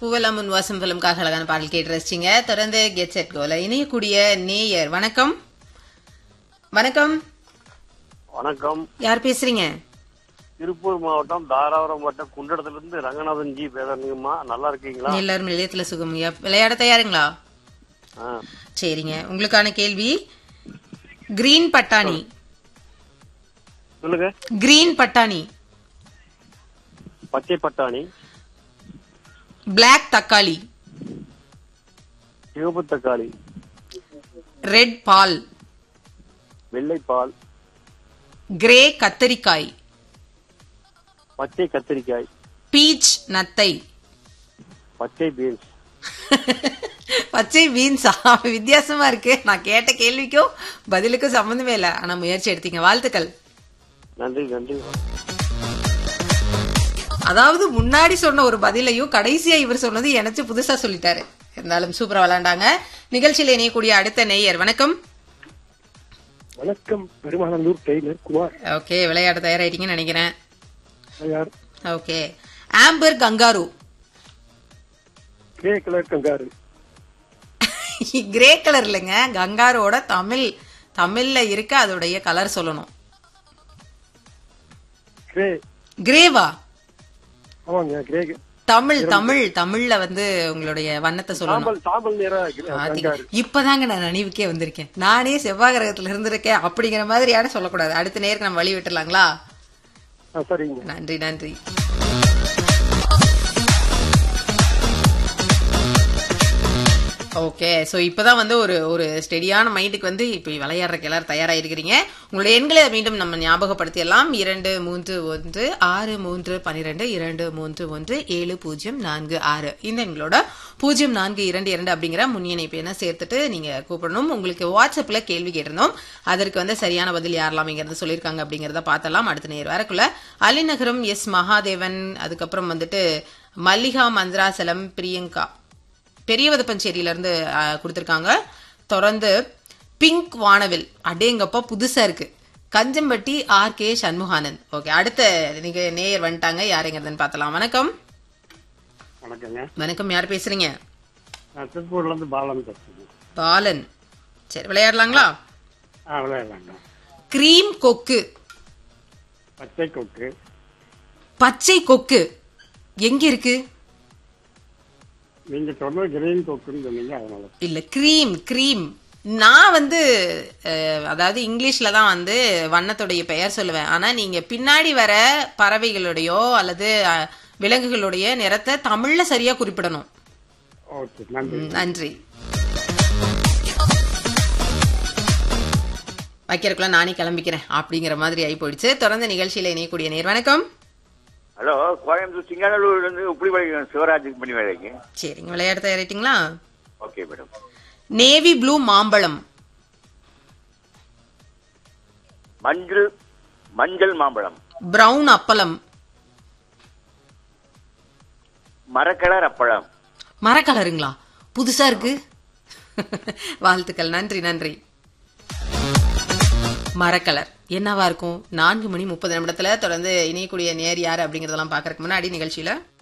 பூவெல்லாம் முன் வாசம் பிலிம்காக அழகான பாடல் கேட்டு ரசிச்சிங்க தொடர்ந்து கெட் செட் கோல இணையக்கூடிய நேயர் வணக்கம் வணக்கம் வணக்கம் யார் பேசுறீங்க திருப்பூர் மாவட்டம் தாராபுரம் வட்டம் குண்டடத்துல இருந்து ரங்கநாதன் ஜி பேசுறீங்கம்மா நல்லா இருக்கீங்களா எல்லாரும் நிலையத்துல சுகமியா விளையாட தயாருங்களா ஆ, சரிங்க உங்களுக்கான கேள்வி கிரீன் பட்டாணி சொல்லுங்க கிரீன் பட்டாணி பச்சை பட்டாணி பிளாக் தக்காளி சிவப்பு தக்காளி ரெட் பால் வெள்ளைப்பால் கிரே கத்தரிக்காய் பச்சை கத்திரிக்காய் பீச் நத்தை பச்சை பீன்ஸ் பச்சை பீன்ஸா வித்தியாசமா இருக்கு நான் கேட்ட கேள்விக்கும் பதிலுக்கும் சம்மந்தமே இல்ல ஆனா முயற்சி எடுத்தீங்க வாழ்த்துக்கள் நன்றி நன்றி அதாவது முன்னாடி சொன்ன ஒரு பதிலையும் கடைசியா இவர் சொன்னது எனக்கு புதுசா சொல்லிட்டாரு இருந்தாலும் சூப்பரா விளையாண்டாங்க நிகழ்ச்சியில இணையக்கூடிய அடுத்த நேயர் வணக்கம் வணக்கம் பெருமானந்தூர் டெய்லர் குமார் ஓகே விளையாட தயாராயிட்டீங்கன்னு நினைக்கிறேன் யார் okay amber kangaroo grey colour kangaroo grey colour இல்லைங்க கங்காரோட தமிழ் தமிழ்ல இருக்க அதோடைய கலர் சொல்லணும் கிரே கிரேவா ஆமாங்க கிரே தமிழ் தமிழ் தமிழ்ல வந்து உங்களுடைய வண்ணத்தை சொல்லணும் சாம்பல் சாம்பல் நிற பாத்தீங்க. இப்பதாங்க நான் நினைவுக்கே வந்திருக்கேன் நானே செவ்வாய் கிரகத்துல இருந்திருக்கேன் அப்படிங்கிற மாதிரியான சொல்லக்கூடாது அடுத்த நேருக்கு நம்ம வழி விட்டுலாங்களா சரிங்க நன்றி நன்றி ஓகே சோ இப்பதான் வந்து ஒரு ஒரு ஸ்டெடியான மைண்டுக்கு வந்து இப்ப விளையாடுறதுக்கு எல்லாரும் தயாரா இருக்கிறீங்க உங்களுடைய எண்களை மீண்டும் நம்ம ஞாபகப்படுத்தியெல்லாம் இரண்டு மூன்று ஒன்று ஆறு மூன்று பன்னிரெண்டு இரண்டு மூன்று ஒன்று ஏழு பூஜ்ஜியம் நான்கு ஆறு இந்த எங்களோட பூஜ்ஜியம் நான்கு இரண்டு இரண்டு அப்படிங்கிற முன் இணைப்பு என்ன சேர்த்துட்டு நீங்க கூப்பிடணும் உங்களுக்கு வாட்ஸ்அப்ல கேள்வி கேட்டிருந்தோம் அதற்கு வந்து சரியான பதில் யாரெல்லாம்ங்கிறத சொல்லியிருக்காங்க அப்படிங்கறத பார்த்தலாம் அடுத்த நேர் வரக்குள்ள அலிநகரம் எஸ் மகாதேவன் அதுக்கப்புறம் வந்துட்டு மல்லிகா மந்திராசலம் பிரியங்கா பெரியவதப்பஞ்சேரியில இருந்து அஹ், கொடுத்திருக்காங்க தொடர்ந்து பிங்க் வானவில் அடேங்கப்பா புதுசா இருக்கு Kanjampatti R K Shanmuganand okay அடுத்த நீங்க நேயர் வந்துட்டாங்க யாருங்கிறதுன்னு பார்த்தலாம் வணக்கம் வணக்கங்க வணக்கம் யார் பேசுறீங்க நான் திருப்பூர்ல இருந்து பாலன் பேசுறேன் பாலன் சரி விளையாடலாங்களா ஆ விளையாடலாங்க கிரீம் கொக்கு பச்சை கொக்கு பச்சை கொக்கு எங்க இருக்கு நீங்க சொன்னது கிரீன் கொக்குன்னு சொன்னீங்க அதனால இல்ல கிரீம் கிரீம் நான் வந்து அஹ், அதாவது இங்கிலீஷ்ல தான் வந்து வண்ணத்துடைய பெயர் சொல்லுவேன் ஆனா நீங்க பின்னாடி வர பறவைகளுடையோ அல்லது அஹ், விலங்குகளுடைய நிறத்தை தமிழ்ல சரியா குறிப்பிடணும் ஓகே நன்றி ம், நன்றி வைக்கிறதுக்குள்ள நானே கிளம்பிக்கிறேன் அப்படிங்கிற மாதிரி ஆகி போயிடுச்சு தொடர்ந்து நிகழ்ச்சியில இணையக்கூடிய நேர் வணக்கம் ஹலோ கோயம்புத்தூர் சிங்கானூர்ல இருந்து உப்படி வரைக்கும் சிவராஜுக்கு பண்ணி வேலைக்கு சரிங்க விளையாட தயாரிட்டீங்களா ஓகே மேடம் நேவி ப்ளூ மாம்பழம் மஞ்சள் மஞ்சள் மாம்பழம் பிரவுன் அப்பளம் மரக்கலர் அப்பழம் மரக்கலருங்களா புதுசா இருக்கு வாழ்த்துக்கள் நன்றி நன்றி மரக்கலர் என்னவா இருக்கும் நான்கு மணி முப்பது நிமிடத்துல தொடர்ந்து இணையக்கூடிய நேர் யாரு அப்படிங்கறதெல்லாம் பாக்கறதுக்கு முன்னாடி நிகழ்ச்சியில